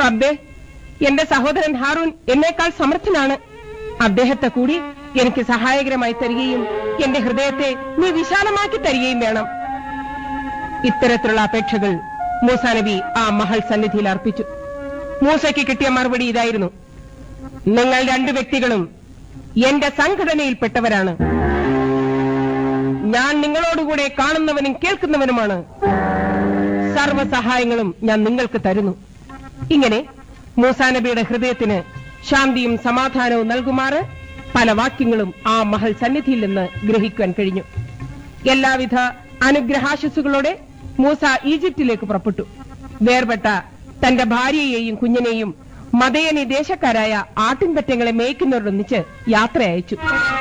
റബ്ബേ എന്റെ സഹോദരൻ ഹാറൂൻ എന്നേക്കാൾ സമർത്ഥനാണ് അദ്ദേഹത്തെ കൂടി എനിക്ക് സഹായകരമായി തരികയും എന്റെ ഹൃദയത്തെ നീ വിശാലമാക്കി തരികയും വേണം ഇത്തരത്തിലുള്ള അപേക്ഷകൾ മൂസ നബി ആ മഹൽ സന്നിധിയിൽ അർപ്പിച്ചു മൂസയ്ക്ക് കിട്ടിയ മറുപടി ഇതായിരുന്നു നിങ്ങൾ രണ്ടു വ്യക്തികളും എന്റെ സംഘടനയിൽപ്പെട്ടവരാണ് ഞാൻ നിങ്ങളോടുകൂടെ കാണുന്നവനും കേൾക്കുന്നവനുമാണ് സർവസഹായങ്ങളും ഞാൻ നിങ്ങൾക്ക് തരുന്നു ഇങ്ങനെ മൂസാ നബിയുടെ ഹൃദയത്തിന് ശാന്തിയും സമാധാനവും നൽകുമാറ് പല വാക്യങ്ങളും ആ മഹൽ സന്നിധിയിൽ നിന്ന് ഗ്രഹിക്കുവാൻ കഴിഞ്ഞു എല്ലാവിധ അനുഗ്രഹാശസ്സുകളോടെ മൂസ ഈജിപ്തിലേക്ക് പുറപ്പെട്ടു വേർപെട്ട തന്റെ ഭാര്യയെയും കുഞ്ഞിനെയും മതയനി ദേശക്കാരായ ആട്ടിൻപറ്റങ്ങളെ മേയ്ക്കുന്നവരൊന്നിച്ച് യാത്ര അയച്ചു